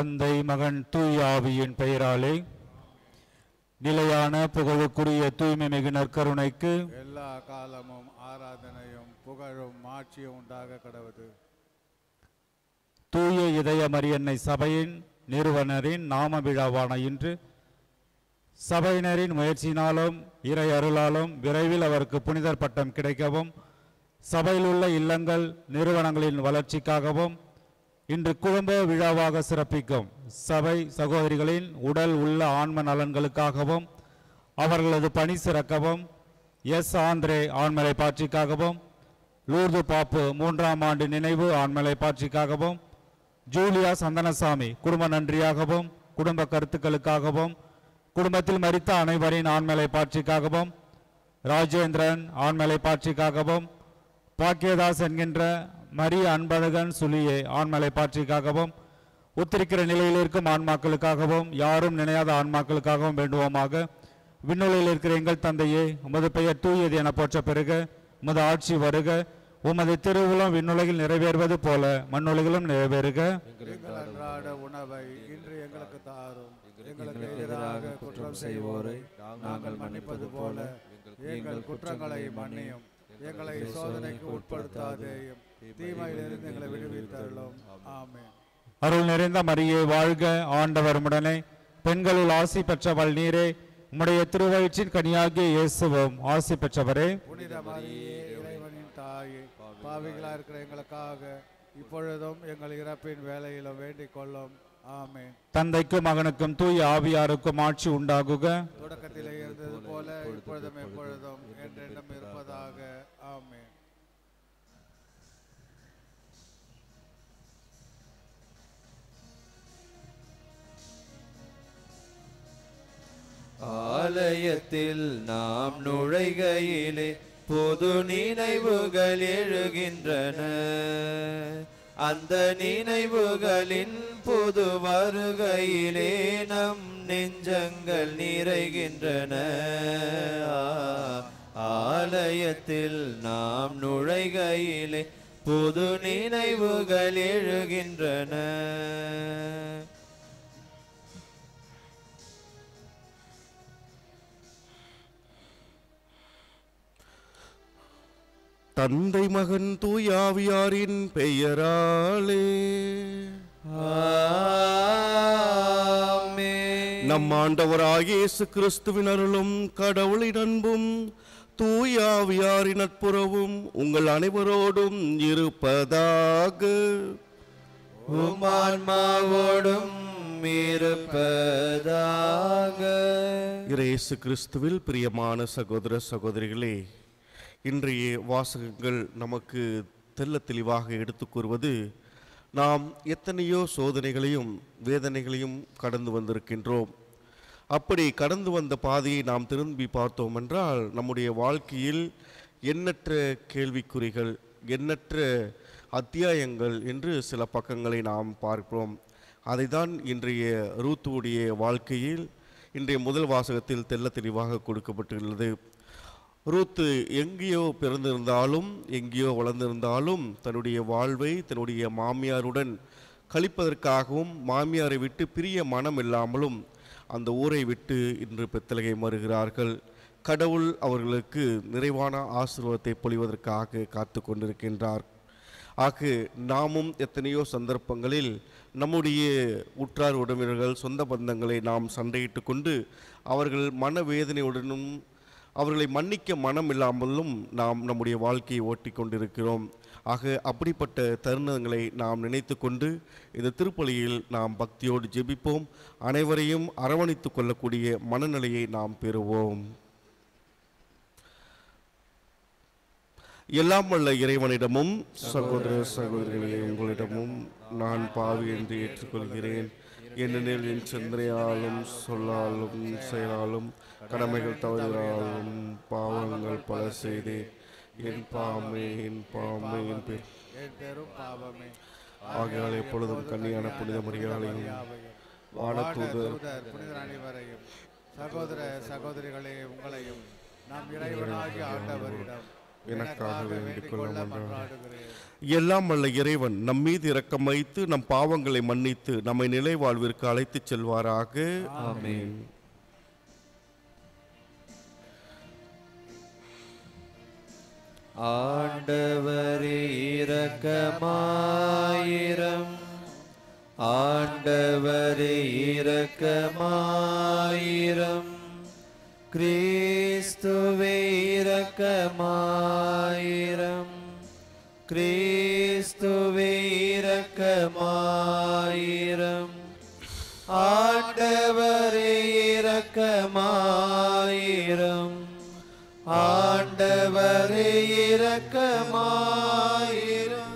தந்தை மகன் தூய் ஆவியின் பெயராலே நிலையான புகழுக்குரிய தூய்மை மிகு நற்கருணைக்கு எல்லா காலமும் ஆராதனையும் புகழும் மாட்சியும் உண்டாக கடவுது தூய இதய மரியன்னை சபையின் நிறுவனரின் நாம விழாவான இன்று சபையினரின் முயற்சியினாலும் இறை அருளாலும் விரைவில் அவருக்கு புனிதர் பட்டம் கிடைக்கவும் சபையில் உள்ள இல்லங்கள் நிறுவனங்களின் வளர்ச்சிக்காகவும் இன்று குடும்ப விழாவாக சிறப்பிக்கும் சபை சகோதரிகளின் உடல் உள்ள ஆன்ம நலன்களுக்காகவும் அவர்களது பணி சிறக்கவும் எஸ் ஆந்திரே ஆண்மலை பாட்சிக்காகவும் லூர்து பாப்பு மூன்றாம் ஆண்டு நினைவு ஆண்மலை பாட்சிக்காகவும் ஜூலியா சந்தனசாமி குடும்ப நன்றியாகவும் குடும்ப கருத்துக்களுக்காகவும் குடும்பத்தில் மரித்த அனைவரின் ஆண்மலை பாட்சிக்காகவும் ராஜேந்திரன் ஆண்மலை பாட்சிக்காகவும் பாக்கியதாஸ் என்கின்ற மரிய அன்பழகன் சுலியே ஆண்மலை பாட்சிக்காகவும் உத்திரிக்கிற நிலையில் இருக்கும் ஆன்மாக்களுக்காகவும் யாரும் நினையாத ஆன்மாக்களுக்காகவும் வேண்டுவோமாக விண்ணுலையில் இருக்கிற எங்கள் தந்தையே உமது பெயர் தூயது என போற்ற பெருக உமது ஆட்சி வருக உமது திருவுளம் விண்ணுலகில் நிறைவேறுவது போல மண்ணுலகிலும் நிறைவேறுக எங்கள் அன்றாட உணவை இன்று எங்களுக்கு தாரும் எங்களுக்கு எதிராக குற்றம் செய்வோரை நாங்கள் மன்னிப்பது போல எங்கள் குற்றங்களை மன்னியும் எங்களை சோதனைக்கு உட்படுத்தாதேயும் தீமையிலிருந்து எங்களை விடுவித்தருளும் ஆமென் அருள் நிறைந்த மரியே வாழ்க ஆண்டவர் உடனே பெண்களுள் ஆசி பெற்றவள் நீரே உம்முடைய திருவயிற்றின் கனியாகிய இயேசுவும் ஆசி பெற்றவரே புனித மரியே இறைவனின் தாயே பாவிகளா இருக்கிற எங்களுக்காக இப்பொழுதும் எங்கள் இறப்பின் வேலையிலும் வேண்டிக் கொள்ளும் ஆமென் தந்தைக்கும் மகனுக்கும் தூய ஆவியாருக்கும் ஆட்சி உண்டாகுக தொடக்கத்திலே இருந்தது போல இப்பொழுதும் எப்பொழுதும் என்றென்றும் இருப்பதாக ஆமென் ஆலயத்தில் நாம் நுழைகையிலே பொது நினைவுகள் எழுகின்றன அந்த நினைவுகளின் புது வருகையிலே நம் நெஞ்சங்கள் நிறைகின்றன ஆ, ஆலயத்தில் நாம் நுழைகையிலே புது நினைவுகள் எழுகின்றன தந்தை மகன் தூயாவியாரின் பெயராலே ஆமென். நம் ஆண்டவராகிய இயேசு கிறிஸ்துவின் அருளும் கடவுளின் அன்பும் தூயாவியாரின் நட்புறவும் உங்கள் அனைவரோடும் இருப்பதாக உம் ஆன்மாவோடும் இருப்பதாக இயேசு கிறிஸ்துவில் பிரியமான சகோதர சகோதரிகளே இன்றைய வாசகங்கள் நமக்கு தெள்ள தெளிவாக எடுத்துக் கூறுவது நாம் எத்தனையோ சோதனைகளையும் வேதனைகளையும் கடந்து வந்திருக்கின்றோம் அப்படி கடந்து வந்த பாதையை நாம் திரும்பி பார்த்தோம் என்றால் நம்முடைய வாழ்க்கையில் எண்ணற்ற கேள்விக்குறிகள் எண்ணற்ற அத்தியாயங்கள் என்று சில பக்கங்களை நாம் பார்க்கிறோம் அதைதான் இன்றைய ரூத்துவுடைய வாழ்க்கையில் இன்றைய முதல் வாசகத்தில் தெள்ள தெளிவாக கொடுக்கப்பட்டுள்ளது ரூத்து எங்கேயோ பிறந்திருந்தாலும் எங்கேயோ வளர்ந்திருந்தாலும் தன்னுடைய வாழ்வை தன்னுடைய மாமியாருடன் கழிப்பதற்காகவும் மாமியாரை விட்டு பிரிய மனம் இல்லாமலும் அந்த ஊரை விட்டு இன்று பெத்தலகை வருகிறார்கள் கடவுள் அவர்களுக்கு நிறைவான ஆசீர்வாதத்தை பொழிவதற்காக காத்து கொண்டிருக்கின்றார் ஆக நாமும் எத்தனையோ சந்தர்ப்பங்களில் நம்முடைய உற்றார் உறவினர்கள் சொந்த பந்தங்களை நாம் சண்டையிட்டு கொண்டு அவர்கள் மனவேதனையுடனும் அவர்களை மன்னிக்க மனம் இல்லாமலும் நாம் நம்முடைய வாழ்க்கையை ஓட்டிக் கொண்டிருக்கிறோம் ஆக அப்படிப்பட்ட தருணங்களை நாம் நினைத்து கொண்டு இந்த திருப்பலியில் நாம் பக்தியோடு ஜெபிப்போம் அனைவரையும் அரவணைத்துக் கொள்ளக்கூடிய மனநிலையை நாம் பெறுவோம் எல்லாம் வல்ல இறைவனிடமும் சகோதர சகோதரிகளே உங்களிடமும் நான் பாவி என்று ஏற்றுக்கொள்கிறேன் ஏனெனில் என் சிந்தனையாலும் சொல்லாலும் செயலாலும் கடமைகள் தவறாலும் பாவங்கள் பல செய்தேன் என் பாமே என் பாமே என் பேர் என் பெரும் பாவமே ஆகையால் எப்பொழுதும் கன்னியான புனித மரியாதையும் வானதூதர் தூதர் புனிதர் அனைவரையும் சகோதர சகோதரிகளே உங்களையும் நாம் இறைவனாகிய ஆண்டவரிடம் எனக்காக வேண்டிக் கொள்ள மன்றாடுகிறேன் மன்றாடுகிறேன் எல்லாம் வல்ல இறைவன் நம் மீது இரக்கம் வைத்து நம் பாவங்களை மன்னித்து நம்மை நிலை வாழ்விற்கு அழைத்துச் செல்வாராக ஆமென் ஆண்டவரே இரக்கமாயிரம் ஆண்டவரே இரக்கமாயிரம் கிறிஸ்துவே இரக்கமாயிரம் கிறிஸ்துவே இரக்கமாயிரம் ஆண்டவரே இரக்கமாயிரம் ஆண்டவரே இரக்கமாயிரம்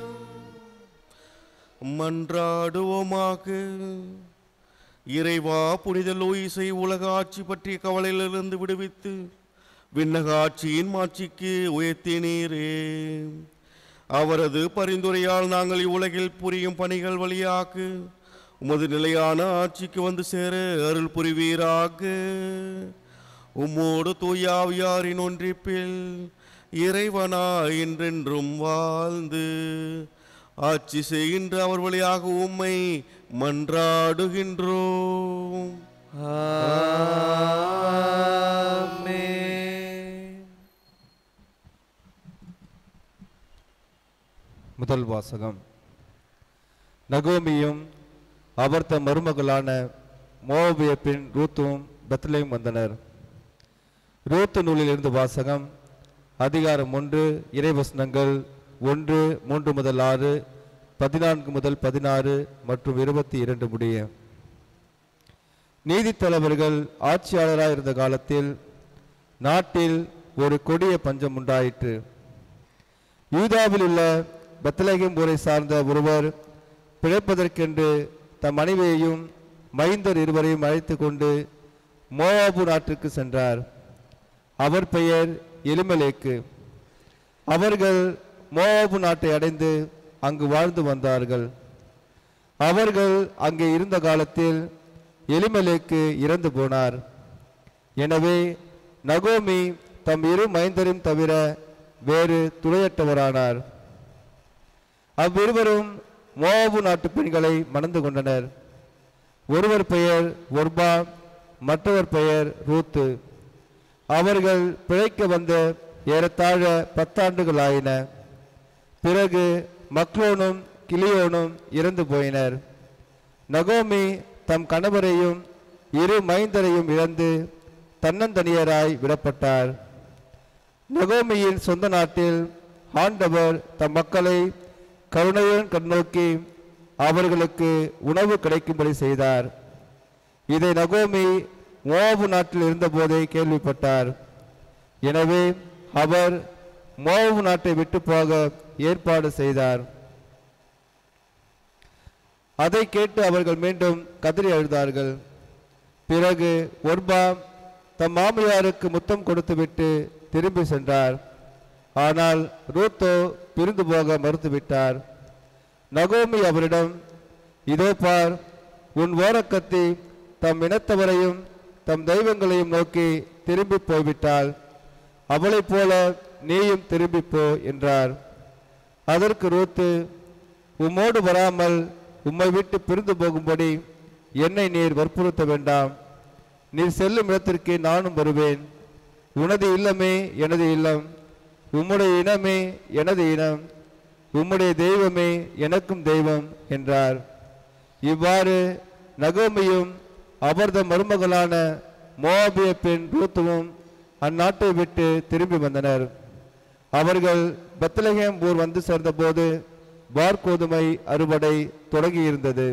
மன்றாடுவோமாக இறைவா புனித லூயிசை உலக ஆட்சி பற்றிய கவலையிலிருந்து விடுவித்து விண்ணக ஆட்சியின் மாட்சிக்கு உயர்த்தினீரே அவரது பரிந்துரையால் நாங்கள் இவ்வுலகில் புரியும் பணிகள் வழியாக உமது நிலையான ஆட்சிக்கு வந்து சேர அருள் புரிவீராக உம்மோடு தூயாவியாரின் ஒன்றிப்பில் இறைவனா என்றென்றும் வாழ்ந்து ஆட்சி செய்கின்ற அவர் வழியாக உம்மை மன்றாடுகின்றோம் ஆமென் முதல் வாசகம் நகோமியும் அவர் தம் மருமகளான மோபிய பெண் ரூத்தும் பெத்லேம் வந்தனர் ரூத்து நூலில் இருந்து வாசகம் அதிகாரம் ஒன்று இறைவசனங்கள் ஒன்று மூன்று முதல் ஆறு பதினான்கு முதல் பதினாறு மற்றும் இருபத்தி இரண்டு முடிய நீதித் தலைவர்கள் ஆட்சியாளராக இருந்த காலத்தில் நாட்டில் ஒரு கொடிய பஞ்சம் உண்டாயிற்று யூதாவில் உள்ள பெத்லகேம் ஊரை சார்ந்த ஒருவர் பிழைப்பதற்கென்று தம் மனைவியையும் மைந்தர் இருவரையும் அழைத்து கொண்டு மோவாபு நாட்டுக்கு சென்றார் அவர் பெயர் எலிமெலேக்கு அவர்கள் மோவாபு நாட்டை அடைந்து அங்கு வாழ்ந்து வந்தார்கள் அவர்கள் அங்கே இருந்த காலத்தில் எலிமெலேக்கு இறந்து போனார் எனவே நகோமி தம் இரு மைந்தரையும் தவிர வேறு துணையற்றவரானார் அவ்விருவரும் மோவாபு நாட்டு பெண்களை மணந்து கொண்டனர் ஒருவர் பெயர் ஒர்பா மற்றவர் பெயர் ரூத்து அவர்கள் பிழைக்க வந்த ஏறத்தாழ பத்தாண்டுகள் ஆயின பிறகு மக்லோனும் கிளியோனும் இறந்து போயினர் நகோமி தம் கணவரையும் இரு மைந்தரையும் இழந்து தன்னந்தனியராய் விடப்பட்டார் நகோமியின் சொந்த நாட்டில் ஆண்டவர் தம் மக்களை கருணையுடன் கண்ணோக்கி அவர்களுக்கு உணவு கிடைக்கும்படி செய்தார் இதை நகோமி மோவாபு நாட்டில் இருந்தபோதே கேள்விப்பட்டார் எனவே அவர் மோவாபு நாட்டை விட்டு போக ஏற்பாடு செய்தார் அதை கேட்டு அவர்கள் மீண்டும் கதறி அழுதார்கள் பிறகு ஒர்பா தம் மாமியாருக்கு முத்தம் கொடுத்துவிட்டு திரும்பி சென்றார் ஆனால் ரூத்தோ பிரிந்து போக மறுத்துவிட்டார் நகோமி அவரிடம் இதோ பார் உன் ஓரக்கத்தி தம் இனத்தவரையும் தம் தெய்வங்களையும் நோக்கி திரும்பி போய்விட்டாள் அவளைப் போல நீயும் திரும்பிப் போ என்றார் அதற்கு ரூத்து உம்மோடு வராமல் உம்மை விட்டு பிரிந்து போகும்படி என்னை நீர் வற்புறுத்த வேண்டாம் நீர் செல்லும் இடத்திற்கு நானும் வருவேன் உனது இல்லமே எனது இல்லம் உம்முடைய இனமே எனது இனம் உம்முடைய தெய்வமே எனக்கும் தெய்வம் என்றார் இவ்வாறு நகோமியும் அவரது மருமகளான மோவாபிய பெண் ரூத்துவும் அந்நாட்டை விட்டு திரும்பி வந்தனர் அவர்கள் பெத்லகேம் ஊர் வந்து சேர்ந்தபோது வார்கோதுமை அறுவடை தொடங்கியிருந்தது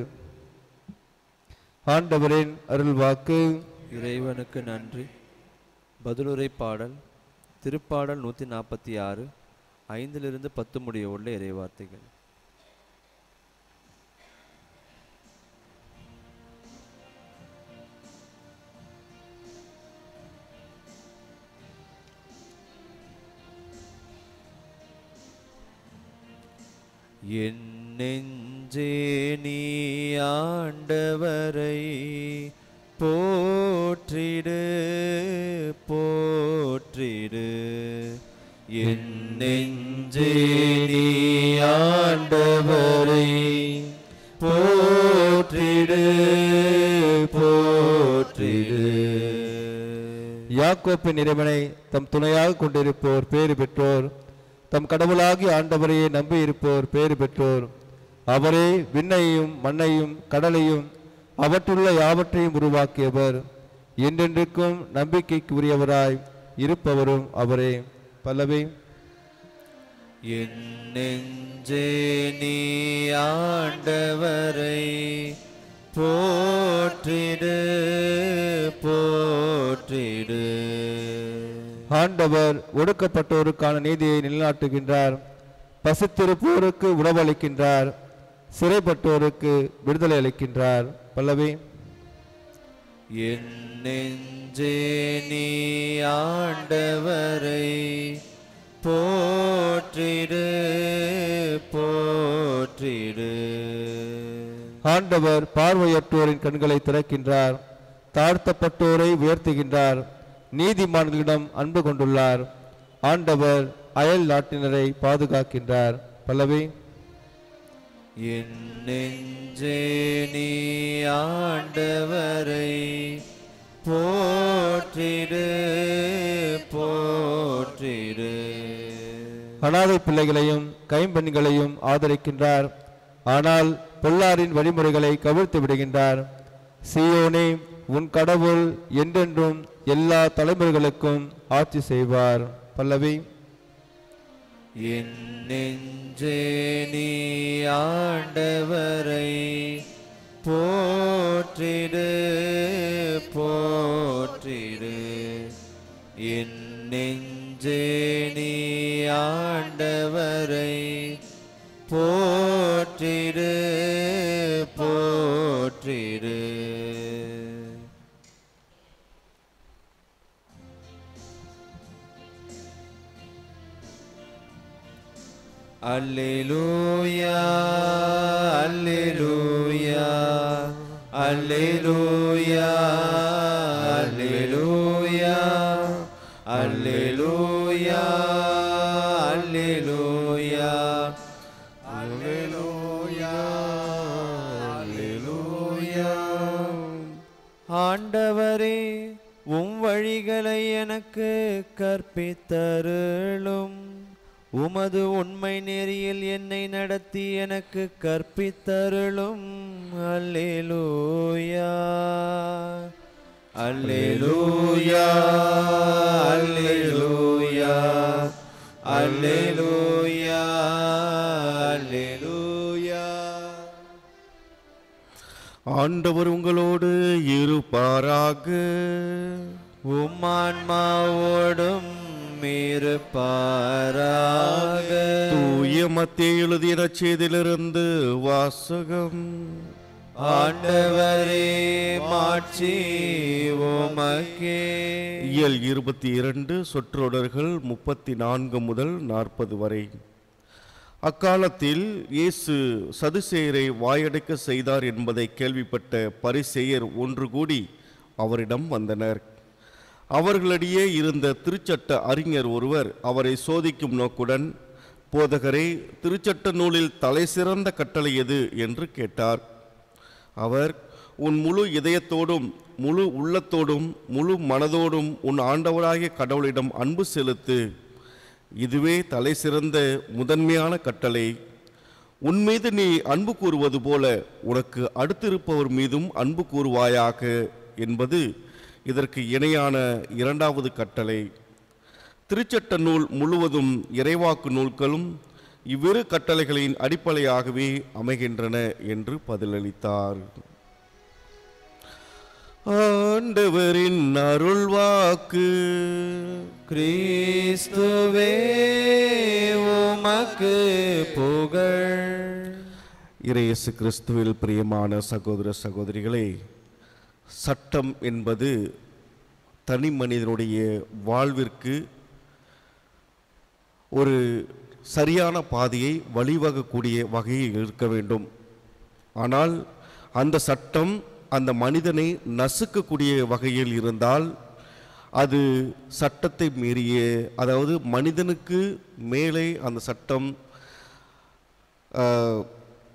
ஆண்டவரின் அருள்வாக்கு இறைவனுக்கு நன்றி பதிலுரை பாடல் திருப்பாடல் நூற்றி நாற்பத்தி ஆறு ஐந்திலிருந்து பத்து முடிய உள்ள இறைவார்த்தைகள் என் நெஞ்சே நீ ஆண்டவரை போற்றிடு போற்றிடு என் நெஞ்சே நீ ஆண்டவரை போற்றிடு போற்றிடு யாக்கோப்பின் இறைவனை தம் துணையாக கொண்டிருப்போர் பேறு பெற்றோர் தம் கடவுளாகி ஆண்டவரையே நம்பியிருப்போர் பேறு பெற்றோர் அவரே விண்ணையும் மண்ணையும் கடலையும் அவற்றுள்ள யாவற்றையும் உருவாக்கியவர் என்றென்றைக்கும் நம்பிக்கைக்கு உரியவராய் இருப்பவரும் அவரே பல்லவி என் நெஞ்சே நீ ஆண்டவரை போற்றிடு போற்றிடு ஆண்டவர் ஒடுக்கப்பட்டோருக்கான நீதியை நிலைநாட்டுகின்றார் பசித்திருப்போருக்கு உணவளிக்கின்றார் சிறைப்பட்டோருக்கு விடுதலை அளிக்கின்றார் பல்லவி என் நெஞ்சே நீ ஆண்டவரை போற்றிடு போற்றிடு ஆண்டவர் பார்வையற்றோரின் கண்களை திறக்கின்றார் தாழ்த்தப்பட்டோரை உயர்த்துகின்றார் நீதிமான்களிடம் அன்பு கொண்டுள்ளார் ஆண்டவர் அயல் நாட்டினரை பாதுகாக்கின்றார் பல்லவி என் நெஞ்சே நீ ஆண்டவரை போற்றிடு போற்றிடு அனாதை பிள்ளைகளையும் கைம்பெண்களையும் ஆதரிக்கின்றார் ஆனால் பொல்லாரின் வழிமுறைகளை கவிழ்த்து விடுகின்றார் சீயோனே உன் கடவுள் என்றென்றும் எல்லா தலைமுறைகளுக்கும் ஆட்சி செய்வார் பல்லவி என் நெஞ்சே நீ ஆண்டவரை போற்றிடு போற்றிடு என் நெஞ்சே நீ ஆண்டவரை போற்றிடு போற்றிடு அல்லேலூயா அல்லேலூயா அல்லேலூயா அல்லேலூயா அல்லேலூயா அல்லேலூயா அல்லேலூயா அல்லேலூயா ஆண்டவரே உம் வழிகளை எனக்கு கற்பித்தருளும் உமது உண்மை நெறியில் என்னை நடத்தி எனக்கு கற்பித்தருளும் அல்லேலூயா அல்லேலூயா அல்லேலூயா அல்லேலூயா அல்லேலூயா ஆண்டவர் உங்களோடு இருப்பாராக உம்மான்மாவோடும் இருப்பாராக தூய மத்திய எழுதிய நற்செய்தியிலிருந்து வாசகம் ஆண்டவரே மாட்சி உமக்கே இயல் இருபத்தி இரண்டு சொற்றொடர்கள் முப்பத்தி நான்கு முதல் நாற்பது வரை அக்காலத்தில் இயேசு சதுசேயரை வாயடைக்க செய்தார் என்பதை கேள்விப்பட்ட பரிசேயர் ஒன்று கூடி அவரிடம் வந்தனர் அவர்களிடையே இருந்த திருச்சட்ட அறிஞர் ஒருவர் அவரை சோதிக்கும் நோக்குடன் போதகரே திருச்சட்ட நூலில் தலைசிறந்த கட்டளை எது என்று கேட்டார் அவர் உன் முழு இதயத்தோடும் முழு உள்ளத்தோடும் முழு மனதோடும் உன் ஆண்டவராகிய கடவுளிடம் அன்பு செலுத்து இதுவே தலை சிறந்த முதன்மையான கட்டளை உன் மீது நீ அன்பு கூறுவது போல உனக்கு அடுத்திருப்பவர் மீதும் அன்பு கூறுவாயாக என்பது இதற்கு இணையான இரண்டாவது கட்டளை திருச்சட்ட நூல் முழுவதும் இறைவாக்கு நூல்களும் இவ்விரு கட்டளைகளின் அடிப்படையாகவே அமைகின்றன என்று பதிலளித்தார் ஆண்டவரின் அருள்வாக்கு கிறிஸ்துவே உமக்கு புகழ் இறையேசு கிறிஸ்துவில் பிரியமான சகோதர சகோதரிகளே சட்டம் என்பது தனி மனிதனுடைய வாழ்விற்கு ஒரு சரியான பாதையை வழிவகக்கூடிய வகையில் இருக்க வேண்டும் ஆனால் அந்த சட்டம் அந்த மனிதனை நசுக்கக்கூடிய வகையில் இருந்தால் அது சட்டத்தை மீறிய அதாவது மனிதனுக்கு மேலே அந்த சட்டம் ஆஹ்,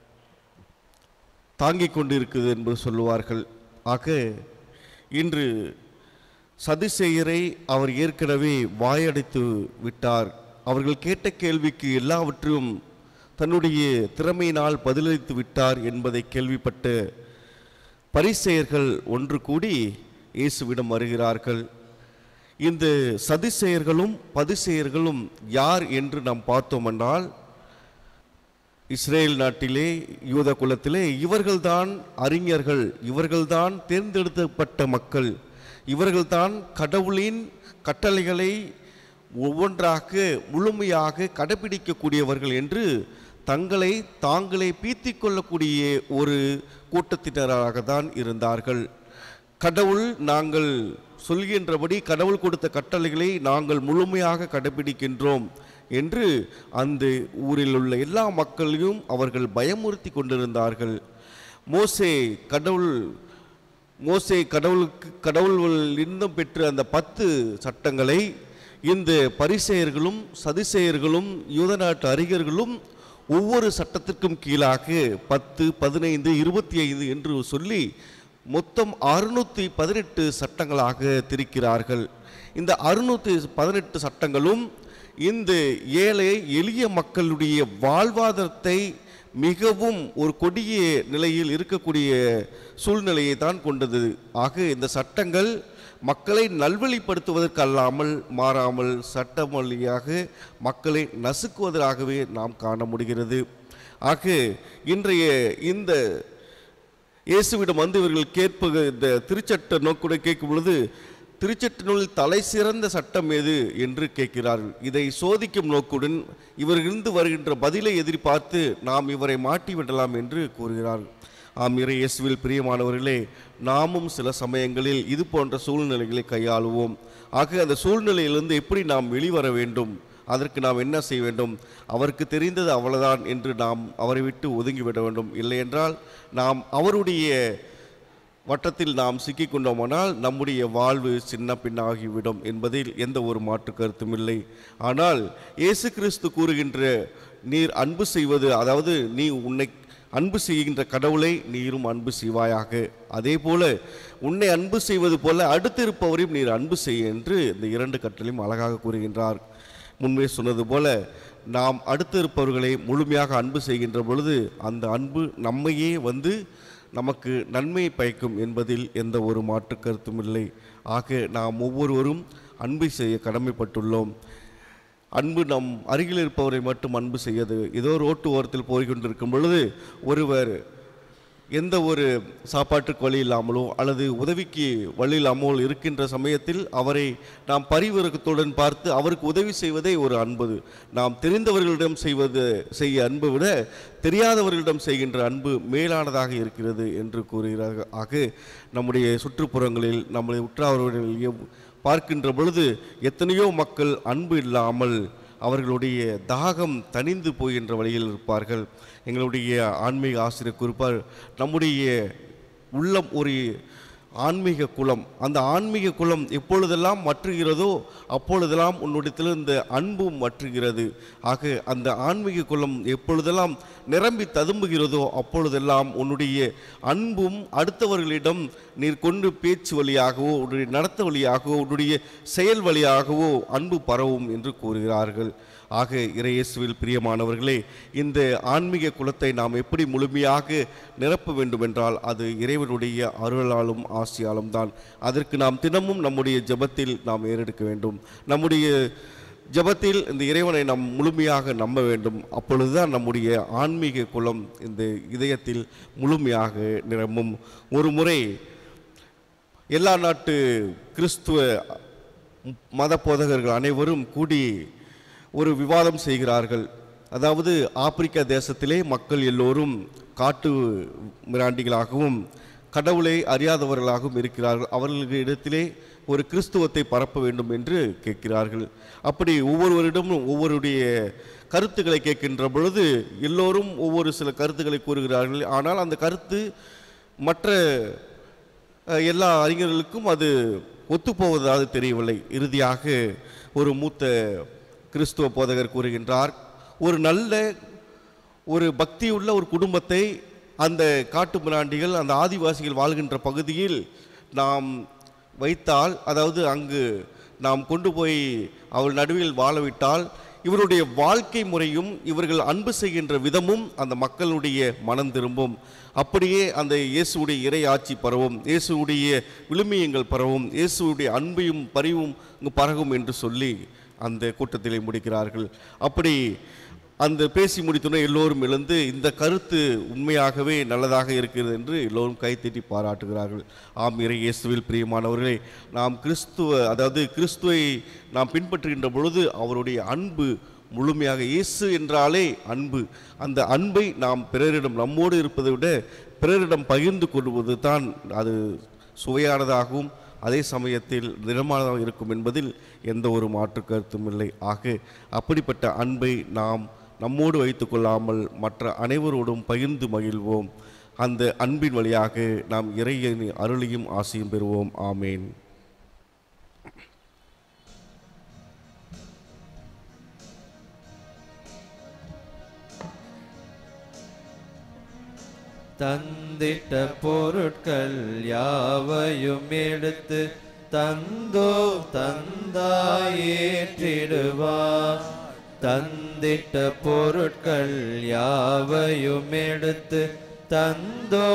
தாங்கிக் கொண்டிருக்குது என்பது சொல்லுவார்கள் ஆக இன்று சதிசெயரை அவர் ஏற்கனவே வாயடைத்து விட்டார் அவர்கள் கேட்ட கேள்விக்கு எல்லாவற்றையும் தன்னுடைய திறமையினால் பதிலளித்து விட்டார் என்பதை கேள்விப்பட்ட பரிசெயர்கள் ஒன்று கூடி இயேசுவிடம் வருகிறார்கள் இந்த சதிசெயர்களும் பதிசெயர்களும் யார் என்று நாம் பார்த்தோமென்றால் இஸ்ரேல் நாட்டிலே யூத குலத்திலே இவர்கள்தான் அறிஞர்கள் இவர்கள்தான் தேர்ந்தெடுக்கப்பட்ட மக்கள் இவர்கள்தான் கடவுளின் கட்டளைகளை ஒவ்வொன்றாக முழுமையாக கடைபிடிக்கக்கூடியவர்கள் என்று தங்களை தாங்களே பீத்திக் கொள்ளக்கூடிய ஒரு கூட்டத்தினராக தான் இருந்தார்கள் கடவுள் நாங்கள் சொல்கின்றபடி கடவுள் கொடுத்த கட்டளைகளை நாங்கள் முழுமையாக கடைபிடிக்கின்றோம் என்று அந்த ஊரில் உள்ள எல்லா மக்களையும் அவர்கள் பயமுறுத்தி கொண்டிருந்தார்கள் மோசே கடவுள் மோசே கடவுளுக்கு கடவுள் இருந்தும் பெற்ற அந்த பத்து சட்டங்களை இந்த பரிசெயர்களும் சதிசெயர்களும் யூத நாட்டு அறிஞர்களும் ஒவ்வொரு சட்டத்திற்கும் கீழாக பத்து பதினைந்து இருபத்தி ஐந்து என்று சொல்லி மொத்தம் அறுநூற்றி பதினெட்டு சட்டங்களாக திரிக்கிறார்கள் இந்த அறுநூற்றி பதினெட்டு சட்டங்களும் இந்த ஏழை எளிய மக்களுடைய வாழ்வாதாரத்தை மிகவும் ஒரு கொடிய நிலையில் இருக்கக்கூடிய சூழ்நிலையை தான் கொண்டது ஆக இந்த சட்டங்கள் மக்களை நல்வழிப்படுத்துவதற்கு அல்லாமல் மாறாமல் சட்டம் வழியாக மக்களை நசுக்குவதற்காகவே நாம் காண முடிகிறது ஆக இன்றைய இந்த இயேசுவிடம் வந்து இவர்கள் கேட்ப இந்த திருச்சட்ட நோக்குடன் கேட்கும் பொழுது திருச்சட்ட நூலில் தலை சிறந்த சட்டம் எது என்று கேட்கிறார்கள் இதை சோதிக்கும் நோக்குடன் இவரிலிருந்து வருகின்ற பதிலை எதிர்பார்த்து நாம் இவரை மாட்டி விடலாம் என்று கூறுகிறார்கள் ஆம் இறை இயேசுவில் பிரியமானவர்களே நாமும் சில சமயங்களில் இது போன்ற சூழ்நிலைகளை கையாளுவோம் ஆக அந்த சூழ்நிலையிலிருந்து எப்படி நாம் வெளிவர வேண்டும் அதற்கு நாம் என்ன செய்ய வேண்டும் அவருக்கு தெரிந்தது அவ்வளவுதான் என்று நாம் அவரை விட்டு ஒதுங்கிவிட வேண்டும் இல்லையென்றால் நாம் அவருடைய வட்டத்தில் நாம் சிக்கிக்கொண்டோமானால் நம்முடைய வாழ்வு சின்ன பின்னாகிவிடும் என்பதில் எந்த ஒரு மாற்று கருத்தும் இல்லை ஆனால் இயேசு கிறிஸ்து கூறுகின்ற நீர் அன்பு செய்வது அதாவது நீ உன்னை அன்பு செய்கின்ற கடவுளை நீரும் அன்பு செய்வாயாக அதே போல உன்னை அன்பு செய்வது போல அடுத்து இருப்பவரையும் நீர் அன்பு செய் என்று இந்த இரண்டு கட்டளையும் அழகாக கூறுகின்றார் முன்பே சொன்னது போல நாம் அடுத்து இருப்பவர்களை முழுமையாக அன்பு செய்கின்ற பொழுது அந்த அன்பு நம்மையே வந்து நமக்கு நன்மை பயக்கும் என்பதில் எந்த ஒரு மாற்று கருத்தும் இல்லை ஆக நாம் ஒவ்வொருவரும் அன்பை செய்ய கடமைப்பட்டுள்ளோம் அன்பு நம் அருகில் இருப்பவரை மட்டும் அன்பு செய்யது ஏதோ ரோட்டு ஓரத்தில் போய் கொண்டிருக்கும் பொழுது ஒருவர் எந்த ஒரு சாப்பாட்டுக்கு வழி இல்லாமலோ அல்லது உதவிக்கு வழி இல்லாமல் இருக்கின்ற சமயத்தில் அவரை நாம் பரிவிறக்கத்துடன் பார்த்து அவருக்கு உதவி செய்வதே ஒரு அன்பு நாம் தெரிந்தவர்களிடம் செய்வது செய்ய அன்பை விட தெரியாதவர்களிடம் செய்கின்ற அன்பு மேலானதாக இருக்கிறது என்று கூறுகிறார்கள் ஆக நம்முடைய சுற்றுப்புறங்களில் நம்முடைய உற்றார்களில் பார்க்கின்ற பொழுது எத்தனையோ மக்கள் அன்பு இல்லாமல் அவர்களுடைய தாகம் தணிந்து போகின்ற வழியில் இருப்பார்கள் எங்களுடைய ஆன்மீக ஆசிரியர் குறிப்பார் நம்முடைய உள்ளம் ஒரு ஆன்மீக குலம் அந்த ஆன்மீக குலம் எப்பொழுதெல்லாம் மற்றுகிறதோ அப்பொழுதெல்லாம் உன்னுடைய இந்த அன்பும் மற்றுகிறது ஆக அந்த ஆன்மீக குலம் எப்பொழுதெல்லாம் நிரம்பி ததும்புகிறதோ அப்பொழுதெல்லாம் உன்னுடைய அன்பும் அடுத்தவர்களிடம் நீர் கொண்டு பேச்சு வழியாகவோ உன்னுடைய நடத்த வழியாகவோ உன்னுடைய செயல் வழியாகவோ அன்பு பரவும் என்று கூறுகிறார்கள் ஆக இறையேசுவில் பிரியமானவர்களே இந்த ஆன்மீக குலத்தை நாம் எப்படி முழுமையாக நிரப்ப வேண்டுமென்றால் அது இறைவனுடைய அருளாலும் ஆசியாலும் தான் அதற்கு நாம் தினமும் நம்முடைய ஜெபத்தில் நாம் ஏறெடுக்க வேண்டும் நம்முடைய ஜெபத்தில் இந்த இறைவனை நாம் முழுமையாக நம்ப வேண்டும் அப்பொழுதுதான் நம்முடைய ஆன்மீக குலம் இந்த இதயத்தில் முழுமையாக நிரம்பும் ஒரு முறை எல்லா நாட்டு கிறிஸ்துவ மத போதகர்கள் அனைவரும் கூடி ஒரு விவாதம் செய்கிறார்கள் அதாவது ஆப்பிரிக்கா தேசத்திலே மக்கள் எல்லோரும் காட்டு மிராண்டிகளாகவும் கடவுளை அறியாதவர்களாகவும் இருக்கிறார்கள் அவர்களுக்கு இடத்திலே ஒரு கிறிஸ்துவத்தை பரப்ப வேண்டும் என்று கேட்கிறார்கள் அப்படி ஒவ்வொருவரிடமும் ஒவ்வொருடைய கருத்துக்களை கேட்கின்ற பொழுது எல்லோரும் ஒவ்வொரு சில கருத்துக்களை கூறுகிறார்கள் ஆனால் அந்த கருத்து மற்ற அஹ், எல்லா அறிஞர்களுக்கும் அது ஒத்துப்போவதாக தெரியவில்லை இறுதியாக ஒரு மூத்த கிறிஸ்துவ போதகர் கூறுகின்றார் ஒரு நல்ல ஒரு பக்தியுள்ள ஒரு குடும்பத்தை அந்த காட்டு மிராண்டிகள் அந்த ஆதிவாசிகள் வாழ்கின்ற பகுதியில் நாம் வைத்தால் அதாவது அங்கு நாம் கொண்டு போய் அவள் நடுவில் வாழவிட்டால் இவருடைய வாழ்க்கை முறையும் இவர்கள் அன்பு செய்கின்ற விதமும் அந்த மக்களுடைய மனம் திரும்பும் அப்படியே அந்த இயேசுடைய இறை ஆட்சி பரவும் இயேசுடைய விழுமியங்கள் பரவும் இயேசுடைய அன்பையும் பரிவும் இங்கு பரவும் என்று சொல்லி அந்த கூட்டத்திலே முடிக்கிறார்கள் அப்படி அந்த பேசி முடித்தோன்னே எல்லோரும் எழுந்து இந்த கருத்து உண்மையாகவே நல்லதாக இருக்கிறது என்று எல்லோரும் கைத்தட்டி பாராட்டுகிறார்கள் ஆம் இறை இயேசுவில் பிரியமானவர்களே நாம் கிறிஸ்துவ அதாவது கிறிஸ்துவை நாம் பின்பற்றுகின்ற பொழுது அவருடைய அன்பு முழுமையாக இயேசு என்றாலே அன்பு அந்த அன்பை நாம் பிறரிடம் நம்மோடு இருப்பதை விட பிறரிடம் பகிர்ந்து கொள்வது தான் அது சுவையானதாகவும் அதே சமயத்தில் நிறமானதாக இருக்கும் என்பதில் எந்த ஒரு மாற்று கருத்தும் இல்லை ஆக அப்படிப்பட்ட அன்பை நாம் நம்மோடு வைத்துக் கொள்ளாமல் மற்ற அனைவரோடும் பகிர்ந்து மகிழ்வோம் அந்த அன்பின் வழியாக நாம் இறையன் அருளையும் ஆசையும் பெறுவோம் ஆமேன் தந்திட்ட பொருட்கள் யாவையும் எடுத்து தந்தோ தந்தாயேற்றிடுவார் தந்திட்ட பொருட்கள் யாவையும் எடுத்து தந்தோ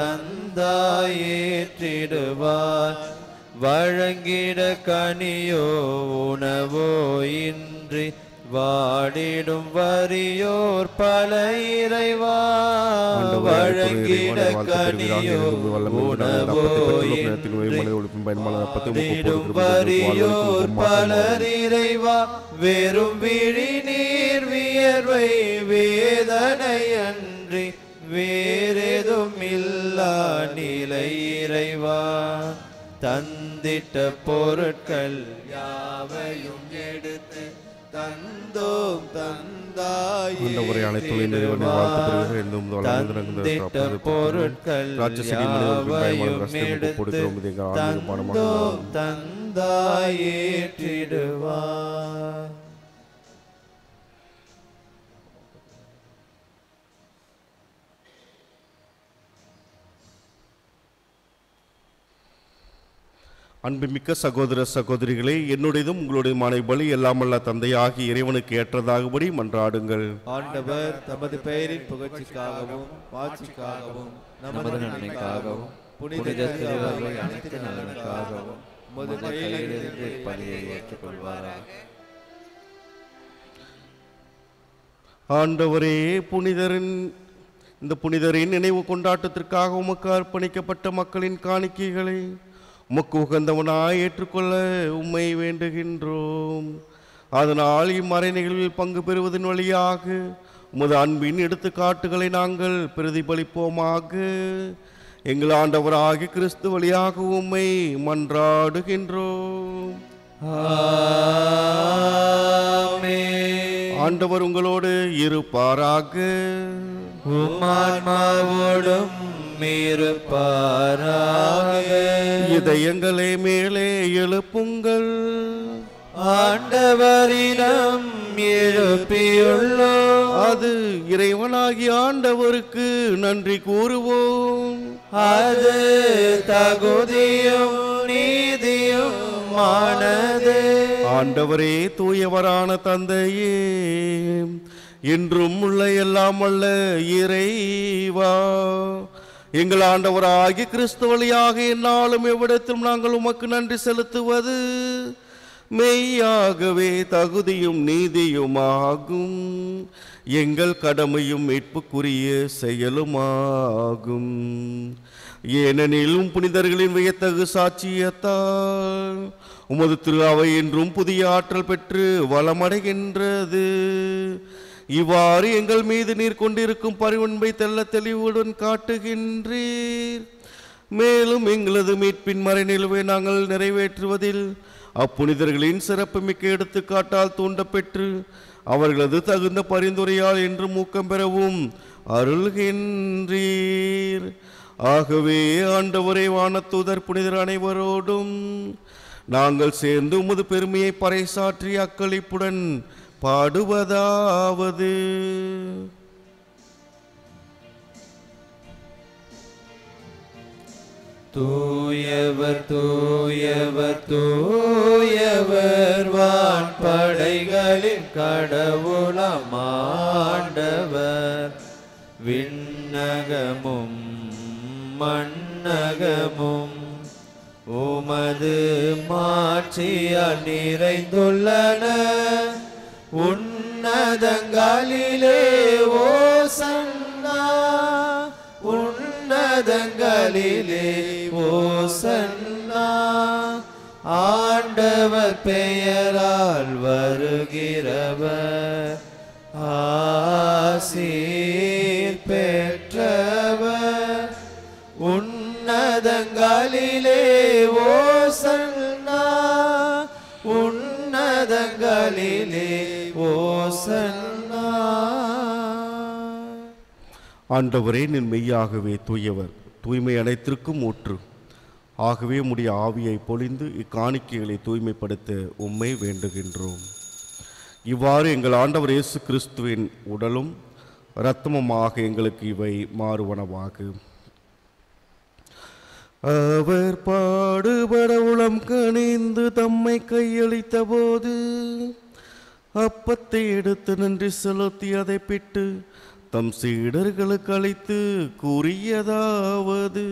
தந்தாயேற்றிடுவார் வழங்கிட கனியோ உணவோ இன்றி வாடிடும் வறியோர் பல இறைவா வழங்கிட கனியோ உணவோ இன்றி வாடிடும் வறியோர் பலர் இறைவா வெறும் விழி நீர் வியர்வை வேதனை அன்றி வேறெதும் இல்லா நிலை இறைவா தந்திட்ட பொருட்கள் யாவையும் எடுத்து தந்தோம் தந்தாய் ஆண்டவரே, அனைத்தும் இறைவனை வாழ்த்து பெறுக. என்றும் வளர்ந்து நிறைந்த தந்திட்ட அப்பொழுது பொருட்கள் ராட்சச செடி மனிதர்களுக்கு பயமான யாவையும் ரசத்தை எடுத்து கொடுக்கிறோம். இது எங்கள் ஆன்மீக பாடமாக தந்தோம் உள்ளது. தந்தாயேற்றிடுவார் அன்புமிக்க சகோதர சகோதரிகளே என்னுடையதும் உங்களுடைய மனை பலி எல்லாமல்ல தந்தையாகி இறைவனுக்கு ஏற்றதாகும்படி மன்றாடுங்கள் ஆண்டவர் தமது பெயரின் புகழ்ச்சிக்காகவும் வாட்சிக்காகவும் நமது நன்மைக்காகவும் புனித திருவருளை அனைத்து நலனுக்காகவும் உமது கையிலிருந்து பலியை ஏற்றுக்கொள்வாராக ஆண்டவரே புனிதரின் இந்த புனிதரின் நினைவு கொண்டாட்டத்திற்காக உமக்கு அர்ப்பணிக்கப்பட்ட மக்களின் காணிக்கைகளை உமக்கு உகந்தவனாய் ஏற்றுக்கொள்ள உம்மை வேண்டுகின்றோம் அதனால் இம்மறை நிகழ்வில் பங்கு பெறுவதன் வழியாக உமது அன்பின் எடுத்துக்காட்டுகளை நாங்கள் பிரதிபலிப்போமாக எங்கள் ஆண்டவராகிய கிறிஸ்து வழியாக உம்மை மன்றாடுகின்றோம் ஆண்டவர் உங்களோடு இருப்பாராக உமான்மாவோடும் இருப்பாராக இதயங்களே மேலே எழுப்புங்கள் ஆண்டவரிடம் எழுப்பியுள்ளோம் அது இறைவனாகிய ஆண்டவருக்கு நன்றி கூறுவோம் அது தகுதியும் நீதியும் ஆனது ஆண்டவரே தூயவரான தந்தையே என்றும் உள்ள எல்லாம் அல்ல இறைவா எங்கள் ஆண்டவராகிய கிறிஸ்து வழியாக என்னாலும் எவ்விடத்திலும் நாங்கள் உமக்கு நன்றி செலுத்துவது மெய்யாகவே தகுதியும் நீதியுமாகும் எங்கள் கடமையும் மீட்புக்குரிய செயலுமாகும் ஏனெனிலும் புனிதர்களின் வியத்தகு சாட்சியத்தால் உமது திரு அவை என்றும் புதிய ஆற்றல் பெற்று வளமடைகின்றது இவ்வாறு எங்கள் மீது நீர் கொண்டிருக்கும் பரிவன்பை தெள்ள தெளிவுடன் காட்டுகின்றீர் மேலும் எங்களது மீட்பின் மறைநிலுவை நாங்கள் நிறைவேற்றுவதில் அப்புனிதர்களின் சிறப்புமிக்க எடுத்துக்காட்டால் தூண்டப்பெற்று அவர்களது தகுந்த பரிந்துரையால் என்று ஊக்கம் பெறவும் அருள்கின்றீர் ஆகவே ஆண்டவரே வானத்தூதர் புனிதர் அனைவரோடும் நாங்கள் சேர்ந்து உமது பெருமையை பறைசாற்றி அக்களிப்புடன் பாடுவதாவது தூயவர் தூயவர் தூயவர் வான் படைகளின் கடவுளம் ஆண்டவர் விண்ணகமும் மண்ணகமும் உமது மாட்சியால் நிறைந்துள்ளன உன்னதங்களிலே ஓசன்னா உன்னதங்களிலே ஓசன்னா ஆண்டவர் பெயரால் வருகிறவர் ஆசீர் பெற்றவர் உன்னதங்களிலே ஓசன்னா உன்னதங்களிலே ஓசன்னா ஆண்டவரே நின் மெய்யாகவே தூயவர் தூய்மை அனைத்திற்கும் ஊற்று ஆகவே உம்முடைய ஆவியை பொழிந்து இக்காணிக்கைகளை தூய்மைப்படுத்த உம்மை வேண்டுகின்றோம் இவ்வாறு எங்கள் ஆண்டவர் இயேசு கிறிஸ்துவின் உடலும் இரத்தமுமாக எங்களுக்கு இவை மாறுவனவாக அவர் பாடுபட உளம் கணிந்து தம்மை கையளித்த போது அப்பத்தை எடுத்து நன்றி செலுத்தி அதை பிட்டு தம் சீடர்களுக்கு அளித்து கூறியதாவது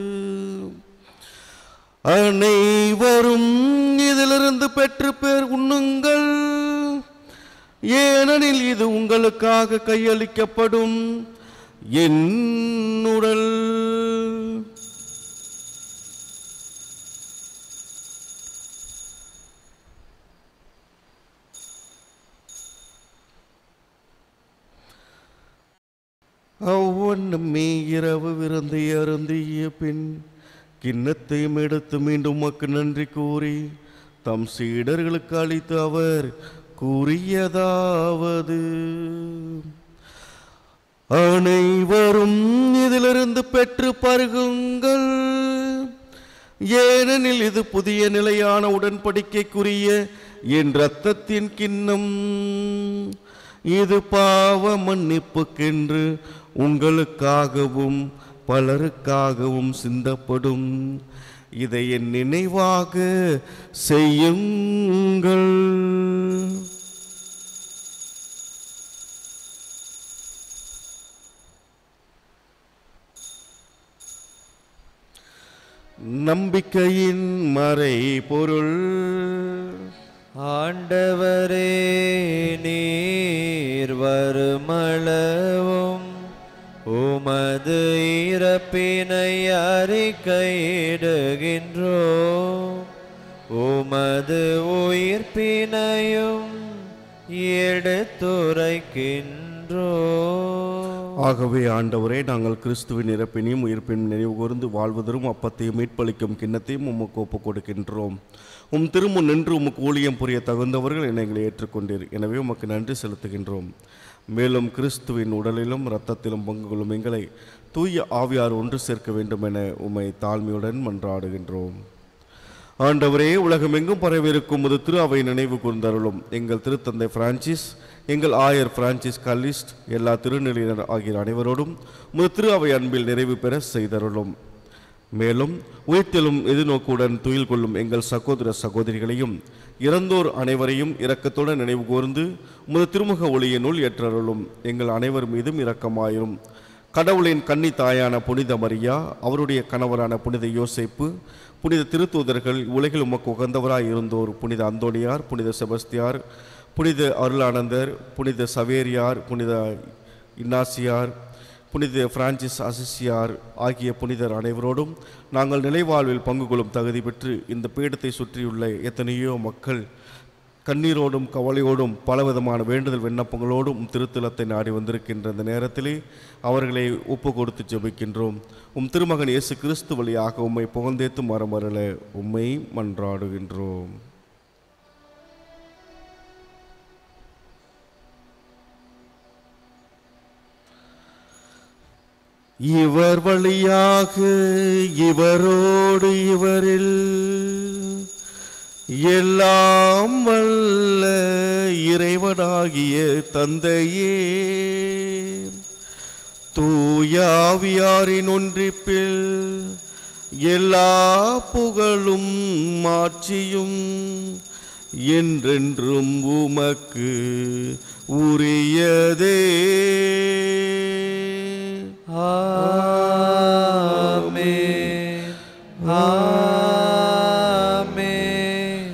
அனைவரும் இதிலிருந்து பெற்று பேர் உண்ணுங்கள் ஏனெனில் இது உங்களுக்காக கையளிக்கப்படும் என் உடல் அவ்வண்ணமே இரவு விருந்தை அருந்திய பின் கிண்ணத்தையும் எடுத்து மீண்டும் உமக்கு நன்றி கூறி தம் சீடர்களுக்கு அளித்து அவர் கூறியதாவது அனைவரும் இதிலிருந்து பெற்று பருகுங்கள் ஏனெனில் இது புதிய நிலையான உடன்படிக்கைக்குரிய என் இரத்தத்தின் கிண்ணம் இது பாவ மன்னிப்புக்கென்று உங்களுக்காகவும் பலருக்காகவும் சிந்தப்படும் இதை என் நினைவாக செய்யுங்கள் நம்பிக்கையின் மறை பொருள் ஆண்டவரே நீர் வருமளவும் உமது இறப்பினை அறிக்கையிடுகின்றோ உமது உயிர்ப்பினையும் எடுத்துரைக்கின்றோ ஆகவே ஆண்டவரே நாங்கள் கிறிஸ்துவின் இறப்பினையும் உயிர்ப்பினையும் நினைவு கூர்ந்து வாழ்வதரும் அப்பத்தையும் மீட்பளிக்கும் கிண்ணத்தையும் உமக்கு ஒப்புக் கொடுக்கின்றோம் உம் திருமுன் நின்று உமக்கு ஊழியம் புரிய தகுந்தவர்கள் என எங்களை ஏற்றுக்கொண்டீர் எனவே உமக்கு நன்றி செலுத்துகின்றோம் மேலும் கிறிஸ்துவின் உடலிலும் இரத்தத்திலும் பங்கு கொள்ளும் எங்களை தூய ஆவியார் ஒன்று சேர்க்க வேண்டும் என உம்மை தாழ்மையுடன் மன்றாடுகின்றோம் ஆண்டவரே உலகமெங்கும் பரவியிருக்கும் முது திரு அவை நினைவு கூர்ந்தருளும் எங்கள் திருத்தந்தை பிரான்சிஸ் எங்கள் ஆயர் பிரான்சிஸ் கல்லிஸ்ட் எல்லா திருநிலையினர் ஆகிய அனைவரோடும் முது திரு அவை அன்பில் நிறைவு பெற செய்தருளும் மேலும் உயிர்த்தெழும் எதிர்நோக்குடன் துயில் கொள்ளும் எங்கள் சகோதர சகோதரிகளையும் இறந்தோர் அனைவரையும் இரக்கத்துடன் நினைவு கூர்ந்து முது திருமுக ஒளியினுள் ஏற்றருளும் எங்கள் அனைவர் மீதும் இரக்கமாயிரும் கடவுளின் கன்னி தாயான புனித மரியா அவருடைய கணவரான புனித யோசேப்பு புனித திருத்தூதர்கள் உலகில் உமக்கு உகந்தவராய் இருந்தோர் புனித அந்தோணியார் புனித செபஸ்தியார் புனித அருளானந்தர் புனித சவேரியார் புனித இன்னாசியார் புனித பிரான்சிஸ் அசிசியார் ஆகிய புனிதர் அனைவரோடும் நாங்கள் நிலைவாழ்வில் பங்கு கொள்ளும் தகுதி பெற்று இந்த பீடத்தை சுற்றியுள்ள எத்தனையோ மக்கள் கண்ணீரோடும் கவலையோடும் பலவிதமான வேண்டுதல் விண்ணப்பங்களோடும் உம் திருத்தலத்தை நாடி வந்திருக்கின்ற இந்த நேரத்திலே அவர்களை ஒப்பு கொடுத்து ஜெபிக்கின்றோம் உம் திருமகன் இயேசு கிறிஸ்து வழியாக உம்மை புகழ்ந்தேத்து மரமரல உம்மை மன்றாடுகின்றோம் இவர் வழியாக இவரோடு இவரில் எல்லாம் வல்ல இறைவனாகிய தந்தையே தூயாவியாரின் ஒன்றிப்பில் எல்லா புகழும் மாட்சியும் என்றென்றும் உமக்கு உரியதே ஆமென் ஆமென்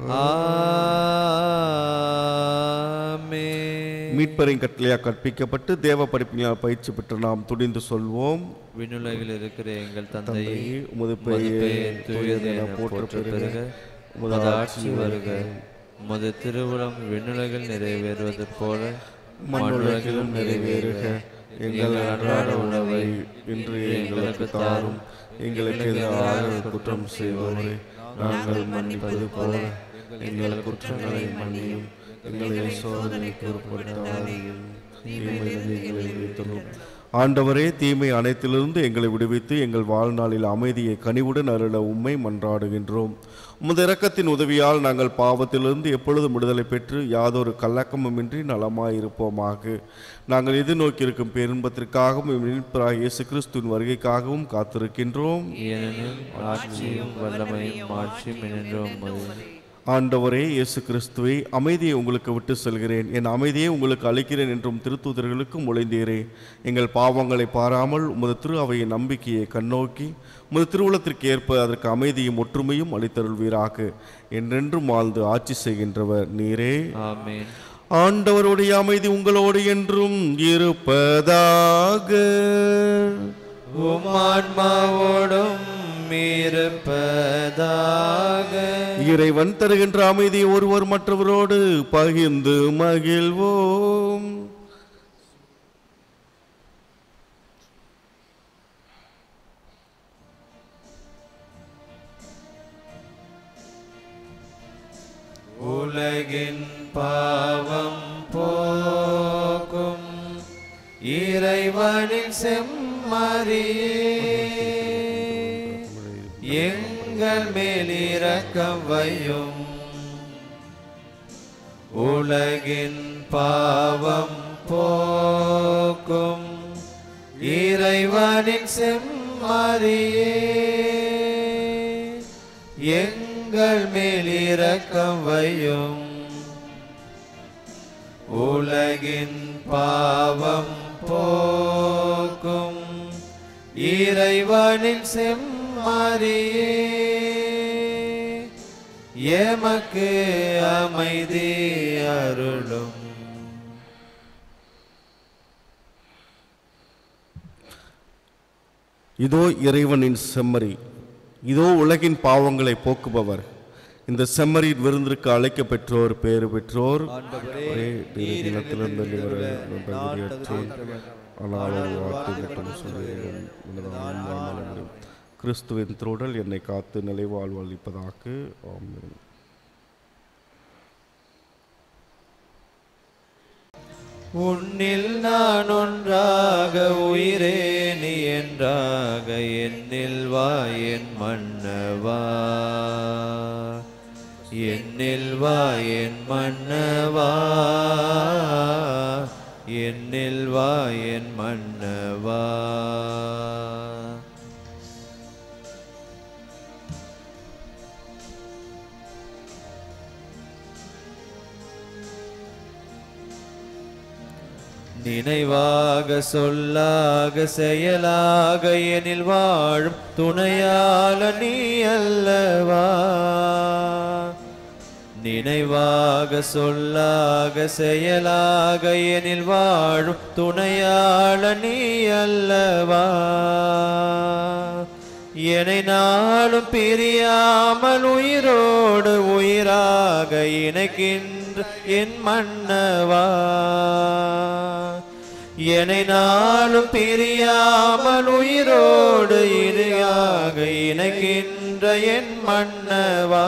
ஆமென் மீட்பரின் கட்டளையாக கற்பிக்கப்பட்டு தேவ படிப்பினால் பயிற்சி பெற்று நாம் துணிந்து சொல்வோம் விண்ணுலகில் இருக்கிற எங்கள் தந்தையே தந்தையே உமது உமது பெயர் பெயர் தூயது என போற்ற பெருக உமது ஆட்சி வருக உமது திருவுளம் விண்ணுலகில் நிறைவேறுவது போல மண்ணுலகிலும் நிறைவேறுக எங்கள் அன்றாட உணவை இன்று எங்களுக்கு தாரும் எங்களுக்கு எதிராக குற்றம் செய்வோரை நாங்கள் மன்னிப்பது போல எங்கள் குற்றங்களை மன்னியும் எங்களை சோதனைக்கு உட்படுத்தாதையும் தீமையிலிருந்து எங்களை விடுவித்தருளும். ஆண்டவரே தீமை அனைத்திலிருந்து எங்களை விடுவித்து எங்கள் வாழ்நாளில் அமைதியை கனிவுடன் அருள உம்மை மன்றாடுகின்றோம் உமது இரக்கத்தின் உதவியால் நாங்கள் பாவத்திலிருந்து எப்பொழுதும் விடுதலை பெற்று யாதொரு கலக்கமுமின்றி நலமாயிருப்போமாக நாங்கள் எதிர்நோக்கியிருக்கும் பேரின்பத்திற்காகவும் மீட்பராகிய இயேசு கிறிஸ்துவின் வருகைக்காகவும் காத்திருக்கின்றோம் ஏனெனில் ஆட்சியும் வல்லமையும் ஆட்சியும் என்றும் உமது. ஆண்டவரே இயேசு கிறிஸ்துவை அமைதியை உங்களுக்கு விட்டு செல்கிறேன் என் அமைதியை உங்களுக்கு அளிக்கிறேன் என்றும் திருத்தூதர்களுக்கு முளைந்தீரே எங்கள் பாவங்களை பாராமல் உமது திரு அவையின் நம்பிக்கையை கண்ணோக்கி உமது திருவுளத்திற்கு ஏற்ப அதற்கு அமைதியும் ஒற்றுமையும் அளித்தருள்வீராக என்றென்றும் வாழ்ந்து ஆட்சி செய்கின்றவர் நீரே ஆமென் ஆண்டவருடைய அமைதி உங்களோடு என்றும் இருப்பதாக உம் ஆன்மாவோடும் இருப்பதாக இறைவன் தருகின்ற அமைதி ஒருவர் மற்றவரோடு பகிர்ந்து மகிழ்வோம் உலகின் பாவம் போக்கும் இறைவனின் செம்மறியே எங்கள் மேல் இரக்கம் வையும் உலகின் பாவம் போக்கும் இறைவனின் செம்மறியே எங்கள் மேல் இரக்கம் வையும் உலகின் பாவம் போக்கும் இறைவனின் செம்மறியே எமக்கு அமைதி அருளும் இதோ இறைவனின் செம்மறி இதோ உலகின் பாவங்களை போக்குபவர் இந்த செம்மறியின் விருந்திற்கு அழைக்க பெற்றோர் பேறு பெற்றோர் ஒரே நீர் நிலத்திலிருந்து நிவர நம்புகிறேன். ஆனால் ஒரு வார்த்தை மட்டும் சொல்லுகிறேன். எனது ஆன்மா நலம். கிறிஸ்துவின் திருடல் என்னை காத்து நிலைவாழ்வு அளிப்பதாக ஆமென் உன்னில் நான் ஒன்றாக உயிரே நீ என்றாக என்னில் வா என் மன்னவா என்னில் வா என் மன்னவா என்னில் வா என் மன்னவா நினைவாக சொல்லாக செயலாக எனில் வாழும் துணையால நீ அல்லவா நினைவாக சொல்லாக செயலாக எனில் வாழும் துணையாள நீ அல்லவா என்னை நாளும் பிரியாமல் உயிரோடு உயிராக இணைக்கின்ற என் மன்னவா என்னை நாளும் பிரியாமல் உயிரோடு இணையாக இணைக்கின்ற என் மன்னவா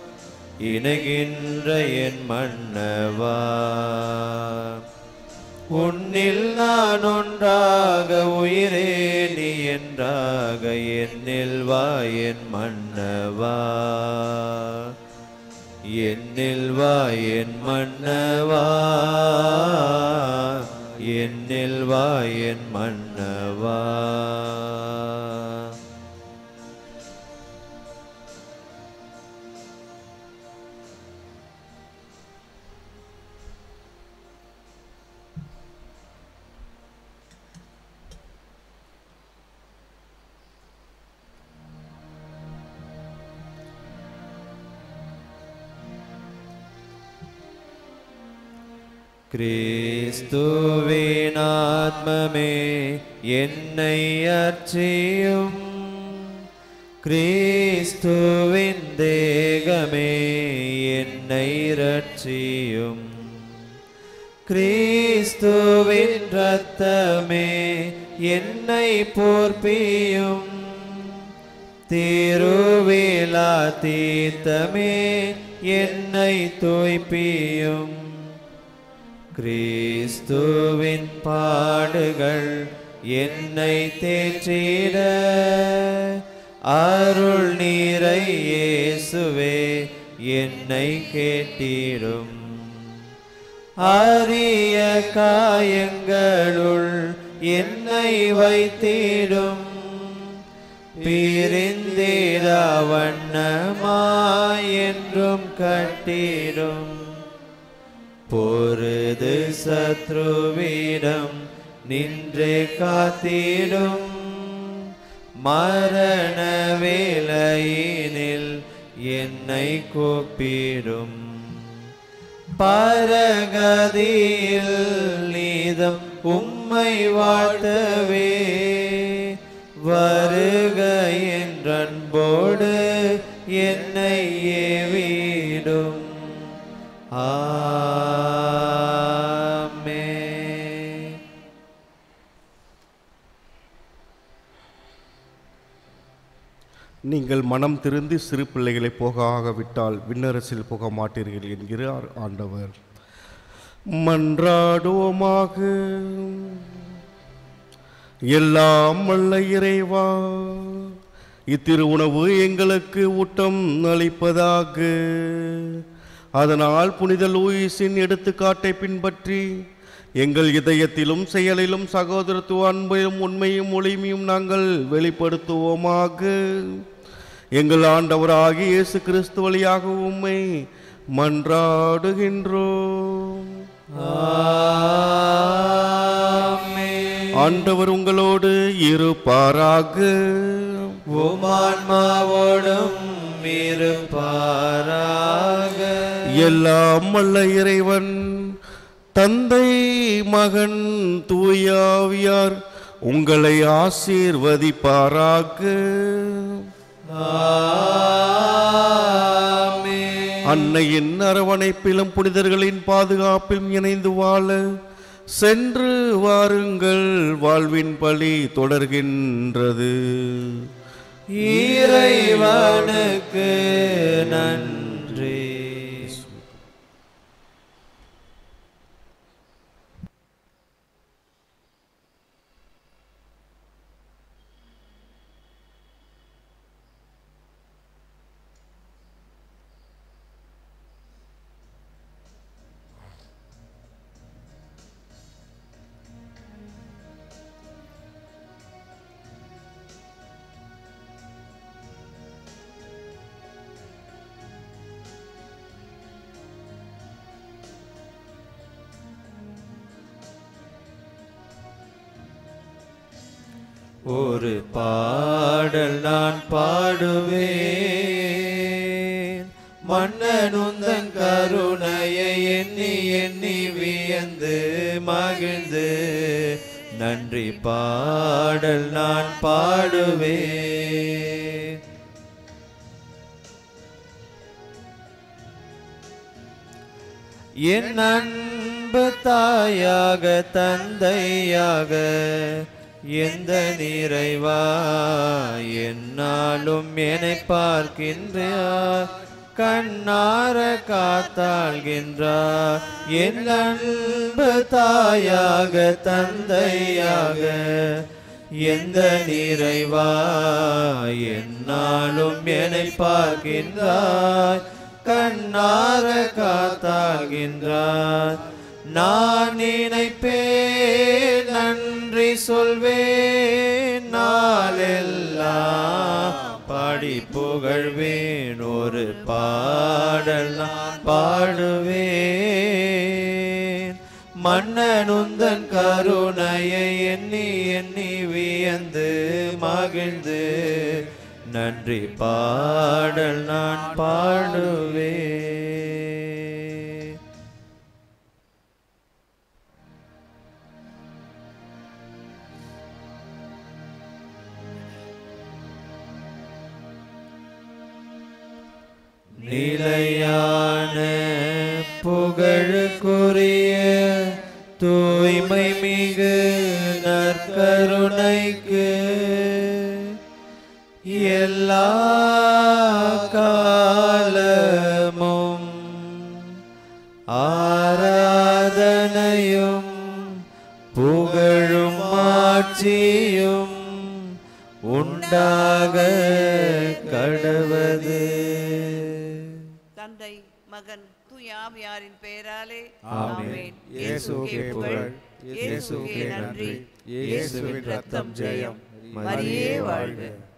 இணைகின்ற என் மன்னவா உன்னில் நான் ஒன்றாக உயிரே நீ என்றாக என்னில் வா என் மன்னவா என்னில் வா என் மன்னவா என்னில் வா என் மன்னவா கிறிஸ்துவின் ஆத்மமே என்னை அர்ச்சியும் கிறிஸ்துவின் தேகமே என்னை ரட்சியும் கிறிஸ்துவின் இரத்தமே என்னை போர்ப்பியும் திருவிழா தீர்த்தமே என்னை தூய்ப்பியும் கிறிஸ்துவின் பாடுகள் என்னை தேற்றிட அருள் நீரை இயேசுவே என்னை கேட்டிடும் அரிய காயங்களுள் என்னை வைத்திடும் பிரிந்திடா வண்ணமாய் என்றும் கட்டிடும் பொருது சத்ருவிடம் நின்றே காத்திடும் மரண வேளையினில் என்னை கூப்பிடும் பரகதியில் நீதம் உம்மை வாழ்த்தவே வருக என்றன்போடு என்னை ஏவிடும் ஆமென் நீங்கள் மனம் திருந்தி சிறு பிள்ளைகளை போக ஆகவிட்டால் விண்ணரசில் போக மாட்டீர்கள் என்கிறார் ஆண்டவர் மன்றாடுவோமாக எல்லாம் வல்ல இறைவா இத்திரு உணவு எங்களுக்கு ஊட்டம் அளிப்பதாக அதனால் புனித லூயிஸின் எடுத்துக்காட்டை பின்பற்றி எங்கள் இதயத்திலும் செயலிலும் சகோதரத்துவ அன்பையும் உண்மையும் ஒளிமையும் நாங்கள் வெளிப்படுத்துவோமாக எங்கள் ஆண்டவராகிய இயேசு கிறிஸ்து வழியாக உம்மை மன்றாடுகின்றோம் ஆமென். ஆண்டவர் உங்களோடு இருப்பாராக உமான்மாவோடும் இருப்பாராக எல்லாம் வல்ல இறைவன் தந்தை மகன் தூயாவியார் உங்களை ஆசீர்வதிப்பாராக ஆமென். அன்னையின் அரவணைப்பிலும் புனிதர்களின் பாதுகாப்பிலும் இணைந்து வாழ சென்று வாருங்கள் வாழ்வின் பலி தொடர்கின்றது இறைவனுக்கு நன்றி ஒரு பாடல் நான் பாடுவேன் மன்னனுந்தன் கருணையை எண்ணி எண்ணி வியந்து மகிழ்ந்து நன்றி பாடல் நான் பாடுவேன் என் அன்பு தாயாக தந்தையாக எந்த நிறைவா என்னாலும் என்னை பார்க்கின்றார் கண்ணார காத்தாள்கின்றார் என் அன்பு தாயாக தந்தையாக எந்த நிறைவா என்னாலும் என்னை பார்க்கின்றாய் கண்ணார காத்தாள்கின்றார் நான் நினைப்பேன் நன்றி சொல்வேன் நாளெல்லாம் பாடி புகழ்வேன் ஒரு பாடல் நான் பாடுவேன் மன்னனுந்தன் கருணையை எண்ணி எண்ணி வியந்து மகிழ்ந்து நன்றி பாடல் நான் பாடுவேன் நிலையான புகழுக்குரிய தூய்மை மிகு நற்கருணைக்கு எல்லா காலமும் ஆராதனையும் புகழும் ஆட்சியும் உண்டாக கடவது தந்தை மகன் தூயாவியாரின் பெயராலே ஆமென். இயேசுவுக்கே புகழ், இயேசுவுக்கே நன்றி இயேசுவின் ரத்தம் ஜெயம். மரியே வாழ்க